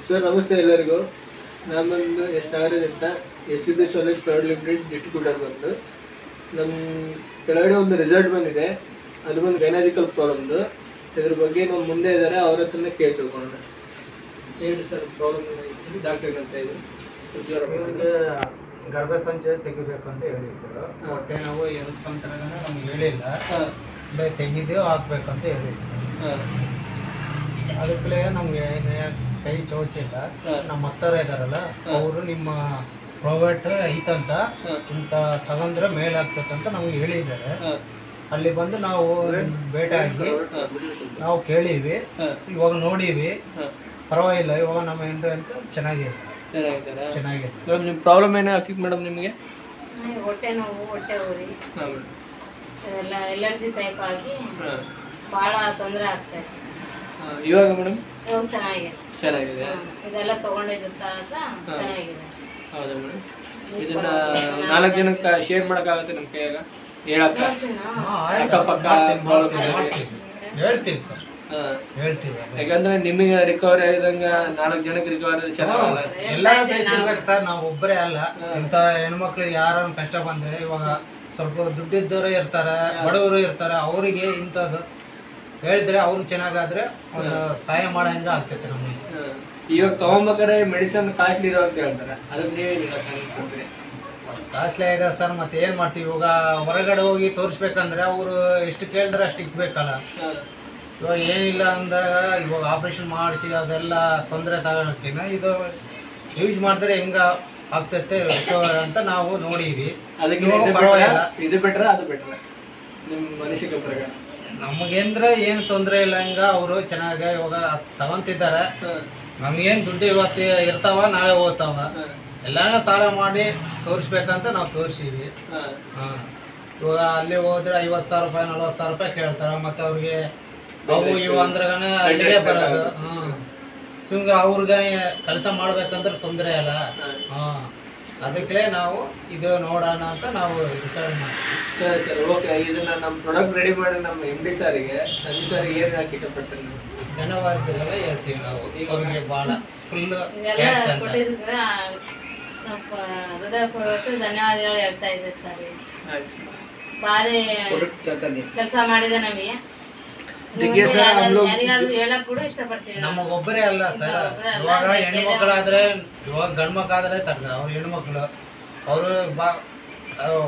Sir ನಮಸ್ತೆ ಎಲ್ಲರಿಗೂ ನಮ್ಮೊಂದು S Nagaraj ಅಂತ ಎಸ್ ಟಿ ಬಿ ಸೊಲೇಜ್ ಪ್ರೈವೇಟ್ ಲಿಮಿಟೆಡ್ ಡಿಸ್ಟ್ರಿಬ್ಯೂಟರ್ ಬಂದು ನಮ್ಮ ಕೆಳಗಡೆ ಒಂದು ರಿಸಲ್ಟ್ ಬಂದಿದೆ ಅದು ಒಂದು ಗೈನಾಜಿಕಲ್ ಪ್ರಾಬ್ಲಮ್ದು ಇದ್ರ ಬಗ್ಗೆ ನಮ್ಮ ಮುಂದೆ ಇದ್ದಾರೆ ಅವ್ರ ಹತ್ರನೇ ಕೇಳಿ ತಿಳ್ಕೊಳ್ಳೋಣ ಹೇಳಿ ಸರ್ ಪ್ರಾಬ್ಲಮ್ ಡಾಕ್ಟರ್ ಅಂತ ಇದು ಇವ್ರಿಗೆ ಗರ್ಭಸಂಚಯ ತೆಗಿಬೇಕು ಅಂತ ಹೇಳಿದ್ರು ಹೊಟ್ಟೆ ನೋವು ಅಂತ ನಮ್ಗೆ ಹೇಳಿಲ್ಲ ಹಾಂ ಬರೀ ತೆಗೆದು ಹಾಕ್ಬೇಕು ಅಂತ ಹೇಳಿದ್ರು ಹಾಂ ಅದಕ್ಕೆ ನಮ್ಗೆ ಏನ್ ಕೈ ಚೌಚಿಲ್ಲ ಹಾಂ. ನಮ್ಮ ಹತ್ತರ ಇದಾರಲ್ಲ ಅವರು ನಿಮ್ಮ ಪ್ರೈವೇಟ್ ಐತಂತ ಹಾಂ. ಇಂಥ ತಗೊಂಡ್ರೆ ಮೇಲಾಗ್ತದಂತ ನಮ್ಗೆ ಹೇಳಿದ್ದಾರೆ ಹಾಂ ಅಲ್ಲಿ ಬಂದು ನಾವು ಭೇಟಿ ಆಗಿ ಹಾಂ ನಾವು ಕೇಳೀವಿ ಹಾಂ ಇವಾಗ ನೋಡೀವಿ ಹಾಂ ಪರವಾಗಿಲ್ಲ ಇವಾಗ ನಮ್ಮ ಹೆಂಡ್ರಿ ಅಂತ ಚೆನ್ನಾಗಿದೆ ಚೆನ್ನಾಗಿದ್ದಾರಾ ಚೆನ್ನಾಗಿದೆ ಮೇಡಮ್ ನಿಮ್ಮ ಪ್ರಾಬ್ಲಮ್ ಏನು ಆಗ್ತಿತ್ತು ಮೇಡಮ್ ನಿಮಗೆ ನನಗೆ ಹೊಟ್ಟೆ ನೋವು ಹೊಟ್ಟೆ ಉರಿ ಹಾಂ ಇದೆಲ್ಲ ಎಲರ್ಜಿ ಟೈಪ್ ಆಗಿ ಹಾಂ ಭಾಳ ತೊಂದರೆ ಆಗ್ತಾ ಇತ್ತು ಹಾಂ ಇವಾಗ ಮೇಡಮ್ ಇವಾಗ ಚೆನ್ನಾಗಿದೆ ಚೆನ್ನಾಗಿದೆ ಹ್ಮ್. ಇದೆಲ್ಲ ತಗೊಂಡಿದ್ದ ತನಕ ಚೆನ್ನಾಗಿದೆ ಹೌದಾ ಮೇಡಮ್ ಇದನ್ನ ನಾಲ್ಕು ಜನಕ್ಕೆ ಶೇರ್ ಮಾಡೋಕ್ಕಾಗುತ್ತೆ ನಮ್ಮ ಕೈಯಾಗ ಹೇಳಕ್ಕ ಅಕ್ಕಪಕ್ಕ ಪ್ರಾಬ್ಲಮ್ ಹೇಳ್ತೀವಿ ಸರ್ ಹಾಂ ಹೇಳ್ತೀವಿ ಯಾಕಂದ್ರೆ ನಿಮಗೆ ರಿಕವರಿ ಆಗಿದಂಗ ನಾಲ್ಕು ಜನಕ್ಕೆ ರಿಕವರಿ ಚೆನ್ನಾಗಲ್ಲ ಎಲ್ಲ ಬೇಯಿಸಿರ್ಬೇಕು ಸರ್ ನಾವು ಒಬ್ಬರೇ ಅಲ್ಲ ಇಂಥ ಹೆಣ್ಮಕ್ಳು ಯಾರು ಕಷ್ಟ ಬಂದ್ರೆ ಇವಾಗ ಸ್ವಲ್ಪ ದುಡ್ಡಿದ್ದವರು ಇರ್ತಾರೆ ಬಡವರು ಇರ್ತಾರೆ ಅವರಿಗೆ ಇಂಥದ್ದು ಹೇಳಿದ್ರೆ ಅವ್ರು ಚೆನ್ನಾಗಾದ್ರೆ ಒಂದು ಸಹಾಯ ಮಾಡಂಗ ಆಗ್ತೈತೆ ನಮಗೆ ಹಾಂ. ಇವಾಗ ತಗೊಂಬೇಕಾದ್ರೆ ಮೆಡಿಸನ್ ಕಾಸ್ಟ್ಲಿ ಇರೋ ಅಂತ ಹೇಳ್ತಾರೆ ಅದಕ್ಕೆ ನೀವೇನಿಲ್ಲ ತಂದ್ಕೊಡ್ತೀರಿ ಕಾಸ್ಟ್ಲಿ ಇದೆ ಸರ್ ಮತ್ತೆ ಏನು ಮಾಡ್ತೀವಿ ಇವಾಗ ಹೊರಗಡೆ ಹೋಗಿ ತೋರಿಸ್ಬೇಕಂದ್ರೆ ಅವರು ಎಷ್ಟು ಕೇಳಿದ್ರೆ ಅಷ್ಟು ಇಕ್ಬೇಕಲ್ಲ ಹಾಂ ಇವಾಗ ಏನಿಲ್ಲ ಅಂದಾಗ ಇವಾಗ ಆಪ್ರೇಷನ್ ಮಾಡಿಸಿ ಅದೆಲ್ಲ ತೊಂದರೆ ತಗೊಳಕ್ಕಿನ ಇದು ಯೂಸ್ ಮಾಡಿದ್ರೆ ಹೆಂಗ ಆಗ್ತೈತೆ recover ಅಂತ ನಾವು ನೋಡೀವಿ ಅದಕ್ಕೆ ಇವಾಗ ಇದು ಪರವಾಗಿಲ್ಲ. better- ಇದು ಬೆಟ್ರ ಅದು ಬೆಟ್ರ ನಿಮ್ಮ ಮನಸ್ಸಿಗೆ ಪ್ರಕಾರ ನಮಗೇಂದ್ರೆ ಏನು ತೊಂದರೆ ಇಲ್ಲ ಹಂಗ ಅವರು ಚೆನ್ನಾಗಿ ಇವಾಗ ತಗೊಂತಿದ್ದಾರೆ ಹಾಂ ನಮಗೇನು ದುಡ್ಡು ಇವತ್ತು ಇರ್ತಾವ ನಾಳೆ ಹೋಗ್ತಾವ ಹಾಂ ಎಲ್ಲಾನ ಸಾಲ ಮಾಡಿ ತೋರಿಸ್ಬೇಕಂತ ನಾವು ತೋರಿಸೀವಿ ಹಾಂ ಹಾಂ ಇವಾಗ ಅಲ್ಲಿ ಹೋದ್ರೆ ಐವತ್ತು ಸಾವಿರ ರೂಪಾಯಿ ನಲ್ವತ್ತು ಸಾವಿರ ರೂಪಾಯಿ ಕೇಳ್ತಾರೆ ಮತ್ತೆ ಅವ್ರಿಗೆ ಅವು ಇವು ಅಂದ್ರಗನ ಅಲ್ಲಿಗೆ ಬರೋದು ಹ್ಮ್ ಸುಮ್ಗೆ ಅವ್ರಿಗೆ ಕೆಲಸ ಮಾಡ್ಬೇಕಂದ್ರೆ ತೊಂದರೆ ಇಲ್ಲ ಹಾಂ ಹಾಂ ಅದಕ್ಕೆ ನಾವು ಇದು ನೋಡೋಣ ಅಂತ ನಾವು ರಿಟರ್ನ್ ಮಾಡ್ತೀವಿ ಸರಿ ಸರಿ ಓಕೆ ಇದನ್ನ ನಮ್ಮ ಪ್ರಾಡಕ್ಟ್ ರೆಡಿ ಮಾಡಿ ನಮ್ಮ ಎಮ್ ಡಿ ಸಾರಿಗೆ ಸಂಜೆ ಸಾರಿಗೆ ಏನು ಹಾಕಿ ಇಷ್ಟಪಡ್ತೀನಿ ನೀವು ಧನ್ಯವಾದಗಳೆಲ್ಲ ಹೇಳ್ತೀವಿ ನಾವು ಅವ್ರಿಗೆ ಭಾಳ ಫುಲ್ ಇದೆಲ್ಲ ಥ್ಯಾಂಕ್ಸ್ ಅಂತ ಕೊಟ್ಟಿದ್ದಕ್ಕೆ ನಮ್ಮ ಹೃದಯಪೂರ್ವಕ ಧನ್ಯವಾದಗಳು ಹೇಳ್ತಾ ಇದ್ದೆ ಸರ್ ಆಯ್ತು ಭಾರಿ ಕೆಲಸ ಮಾಡಿದೆ ನಮಗೆ देखिए सर, हम लोग- ಯಾರಿಗಾದ್ರೂ ಹೇಳಕ್ ಕೂಡ ಇಷ್ಟಪಡ್ತೀವಿ ನಾವು ನಮಗೊಬ್ಬರೇ ಅಲ್ಲ ಸರ್ ಒಬ್ರೇ ಅಲ್ಲ, ಇವಾಗ ಬೇರೆ ಹೆಣ್ಮಕ್ಳಾದ್ರೆ ಇವಾಗ ಗಂಡು ಮಕ್ಕಳಾದ್ರೆ ತರ್ತಾರೆ ಅವ್ರು ಹೆಣ್ಮಕ್ಳು ಅವರು ಬಾ